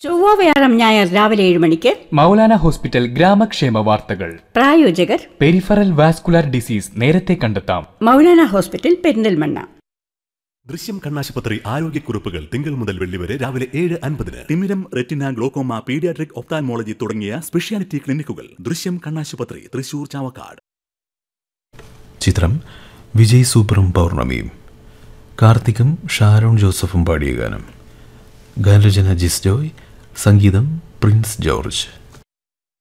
ചൊവ്വ വ്യാഴം ഞായർ രാവിലെ ഏഴ് മണിക്ക് മൗലാന ഹോസ്പിറ്റൽ ഗ്രാമക്ഷേമ വാർത്തകൾ പ്രായോജകർ പെരിഫറൽ വാസ്കുലർ ഡിസീസ് നേരത്തെ കണ്ടെത്താം മൗലാന ഹോസ്പിറ്റൽ പെരിന്തൽമണ്ണ ദൃശ്യം കണ്ണാശുപത്രി ആരോഗ്യക്കുറിപ്പുകൾ തിങ്കൾ മുതൽ വെള്ളി വരെ രാവിലെ ഏഴ് അൻപതിന് തിമിരം റെറ്റിന ഗ്ലോക്കോമ പീഡിയാട്രിക് ഒപ്താൽമോളജി തുടങ്ങിയ സ്പെഷ്യാലിറ്റി ക്ലിനിക്കുകൾ ദൃശ്യം കണ്ണാശുപത്രി തൃശൂർ ചാവക്കാട് ചിത്രം വിജയ് സൂപ്പറും പൗർണമിയും കാർത്തിക്കും ഷാരോൺ ജോസഫും പാടിയ ഗാനം ഗാനരചന ജിസ് ജോയ് സംഗീതം പ്രിൻസ് ജോർജ്